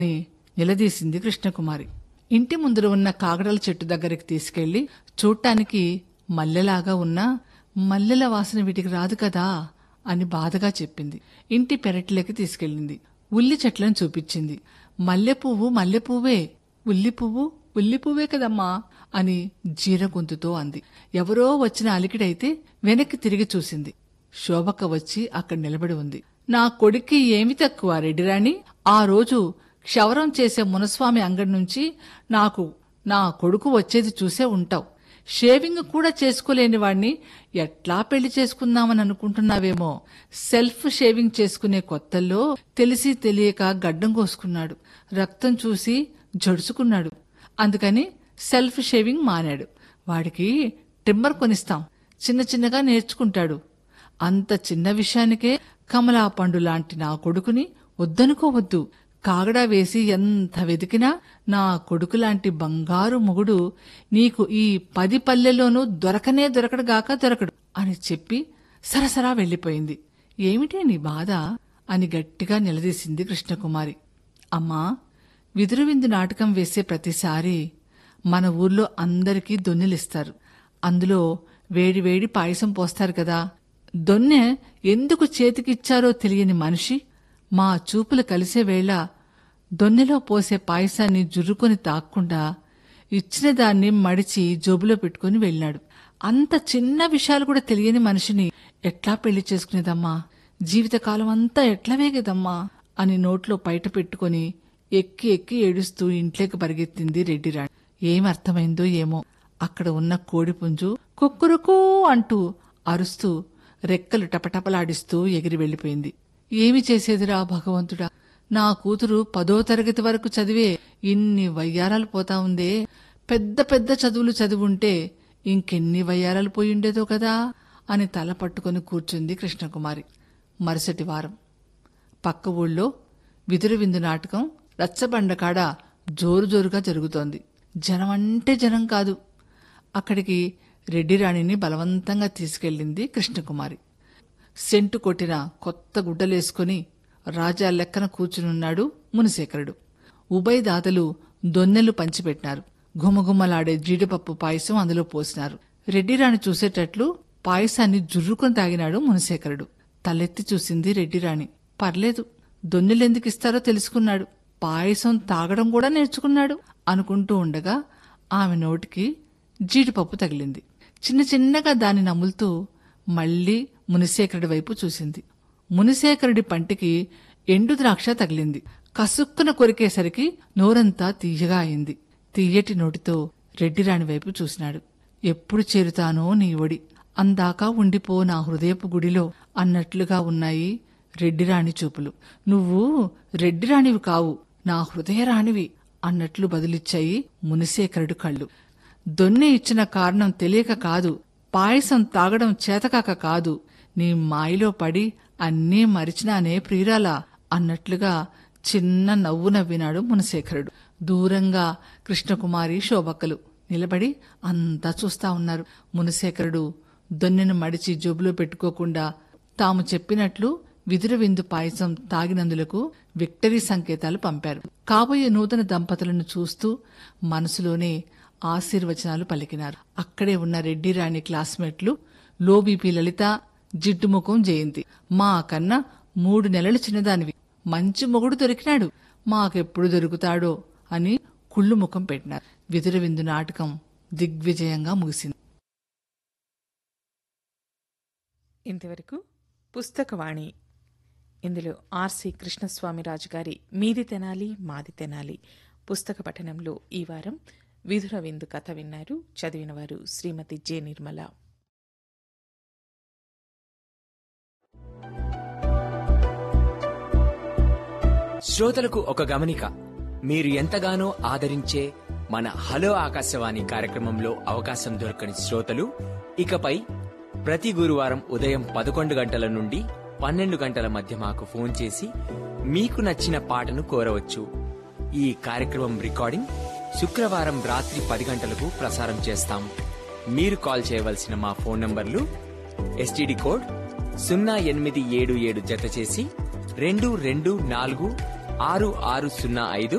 అని నిలదీసింది కృష్ణకుమారి ఇంటి ముందర ఉన్న కాగడల చెట్టు దగ్గరికి తీసుకెళ్లి చూడటానికి మల్లెలాగా ఉన్నా మల్లెల వాసన వీటికి రాదు కదా అని బాధగా చెప్పింది ఇంటి పెరట్లోకి తీసుకెళ్ళింది ఉల్లి చెట్లను చూపించింది మల్లె పువ్వు మల్లె పువ్వే ఉల్లి పువ్వు ఉల్లి పువ్వే కదమ్మా అని జీర గొంతుతో అంది ఎవరో వచ్చిన అలికిడైతే వెనక్కి తిరిగి చూసింది శోభక్క వచ్చి అక్కడ నిలబడి ఉంది నా కొడుక్కి ఏమి తక్కువ రెడ్డిరాణి ఆ రోజు క్షవరం చేసే మునస్వామి అంగడి నుంచి నాకు నా కొడుకు వచ్చేది చూసే ఉంటావు షేవింగ్ కూడా చేసుకోలేని వాణ్ణి ఎట్లా పెళ్లి చేసుకుందామని అనుకుంటున్నావేమో సెల్ఫ్ షేవింగ్ చేసుకునే కొత్తల్లో తెలిసి తెలియక గడ్డం కోసుకున్నాడు రక్తం చూసి జడుచుకున్నాడు అందుకని సెల్ఫ్ షేవింగ్ మానాడు వాడికి ట్రిమ్మర్ కొనిస్తాం చిన్న చిన్నగా నేర్చుకుంటాడు అంత చిన్న విషయానికే కమలా పండు లాంటి నా కొడుకుని వద్దనుకోవద్దు కాగడా వేసి ఎంత వెతికినా నా కొడుకు లాంటి బంగారు మొగుడు నీకు ఈ పది పల్లెల్లోనూ దొరకనే దొరకడుగాక దొరకడు అని చెప్పి సరసరా వెళ్లిపోయింది ఏమిటే నీ బాధ అని గట్టిగా నిలదీసింది కృష్ణకుమారి అమ్మా విదురువిందు నాటకం వేసే ప్రతిసారి మన ఊర్లో అందరికీ దొన్నెలిస్తారు అందులో వేడి వేడి పాయసం పోస్తారు కదా దొన్నె ఎందుకు చేతికిచ్చారో తెలియని మనిషి మా చూపులు కలిసే వేళ దొన్నెలో పోసే పాయసాన్ని జుర్రుకొని తాక్కుండా ఇచ్చిన దాన్ని మడిచి జోబులో పెట్టుకుని వెళ్ళాడు అంత చిన్న విషయాలు కూడా తెలియని మనిషిని ఎట్లా పెళ్లి చేసుకునేదమ్మా జీవితకాలం అంతా ఎట్లా వేగదమ్మా అని నోట్లో బయట పెట్టుకుని ఎక్కి ఎక్కి ఏడుస్తూ ఇంట్లోకి పరిగెత్తింది రెడ్డిరాణి ఏం అర్థమైందో ఏమో అక్కడ ఉన్న కోడిపుంజు కుక్కురుకూ అంటూ అరుస్తూ రెక్కలు టపటపలాడిస్తూ ఎగిరి వెళ్లిపోయింది ఏమి చేసేదిరా భగవంతుడా నా కూతురు పదో తరగతి వరకు చదివే ఇన్ని వయ్యారాలు పోతా ఉందే పెద్ద పెద్ద చదువులు చదివుంటే ఇంకెన్ని వయ్యారాలు పోయిండేదో కదా అని తల పట్టుకుని కూర్చుంది కృష్ణకుమారి మరుసటి వారం పక్క ఊళ్ళో విదురు విందు నాటకం రచ్చబండకాడ జోరు జోరుగా జరుగుతోంది జనం అంటే జనం కాదు అక్కడికి రెడ్డిరాణిని బలవంతంగా తీసుకెళ్ళింది కృష్ణకుమారి సెంటు కొట్టిన కొత్త గుడ్డలేసుకుని రాజా లెక్కన కూర్చునున్నాడు మునిశేఖరుడు ఉభయ దాతలు దొన్నెలు పంచిపెట్టినారు గుమగుమలాడే జీడిపప్పు పాయసం అందులో పోసినారు రెడ్డిరాణి చూసేటట్లు పాయసాన్ని జుర్రుకొని తాగినాడు మునిశేఖరుడు తలెత్తి చూసింది రెడ్డిరాణి పర్లేదు దొన్నెలెందుకిస్తారో తెలుసుకున్నాడు పాయసం తాగడం కూడా నేర్చుకున్నాడు అనుకుంటూ ఉండగా ఆమె నోటికి జీడిపప్పు తగిలింది చిన్న చిన్నగా దాన్ని నములుతూ మళ్లీ మునిశేఖరుడి వైపు చూసింది మునిశేఖరుడి పంటికి ఎండు ద్రాక్ష తగిలింది కసుక్కున కొరికేసరికి నోరంతా తీయగా అయింది తీయటి నోటితో రెడ్డిరాణి వైపు చూసినాడు ఎప్పుడు చేరుతానో నీ ఒడి అందాక ఉండిపో నా హృదయపు గుడిలో అన్నట్లుగా ఉన్నాయి రెడ్డిరాణి చూపులు నువ్వు రెడ్డిరాణివి కావు నా హృదయరాణివి అన్నట్లు బదులిచ్చాయి మునిశేఖరుడు కళ్ళు దొన్నె ఇచ్చిన కారణం తెలియక కాదు పాయసం తాగడం చేతకాక కాదు నీ మాయలో పడి అన్నీ మరిచినానే ప్రియురాలా అన్నట్లుగా చిన్న నవ్వు నవ్వినాడు మునశేఖరుడు దూరంగా కృష్ణకుమారి శోభక్కలు నిలబడి అంతా చూస్తా ఉన్నారు మునశేఖరుడు దొన్నెను మడిచి జోబులో పెట్టుకోకుండా తాము చెప్పినట్లు విదురు విందు పాయసం తాగినందులకు విక్టరీ సంకేతాలు పంపారు కాబోయే నూతన దంపతులను చూస్తూ మనసులోనే ఆశీర్వచనాలు పలికినారు అక్కడే ఉన్న రెడ్డి రాణి క్లాస్మేట్లు లోబీపీ లలిత జిడ్డుముఖం జయంతి మా కన్నా మూడు నెలలు చిన్నదానివి మంచి మొగుడు దొరికినాడు మాకెప్పుడు దొరుకుతాడో అని కుళ్ళు ముఖం పెట్టినారు విదురు విందు నాటకం దిగ్విజయంగా ముగిసింది ఇంతవరకు పుస్తకవాణి ఇందులో ఆర్సి కృష్ణస్వామిరాజు గారి మీది తెనాలి మాది తెనాలి పుస్తక పఠనంలో ఈ వారం విధుర విందు కథ విన్నారు చదివినవారు శ్రీమతి జె నిర్మల శ్రోతలకు ఒక గమనిక మీరు ఎంతగానో ఆదరించే మన హలో ఆకాశవాణి కార్యక్రమంలో అవకాశం దొరకని శ్రోతలు ఇకపై ప్రతి గురువారం ఉదయం పదకొండు గంటల నుండి పన్నెండు గంటల మధ్య మాకు ఫోన్ చేసి మీకు నచ్చిన పాటను కోరవచ్చు ఈ కార్యక్రమం రికార్డింగ్ శుక్రవారం రాత్రి పది గంటలకు ప్రసారం చేస్తాం మీరు కాల్ చేయవలసిన మా ఫోన్ నంబర్లు ఎస్టీడీ కోడ్ సున్నా ఎనిమిది ఏడు ఏడు జత చేసి రెండు రెండు నాలుగు ఆరు ఆరు సున్నా ఐదు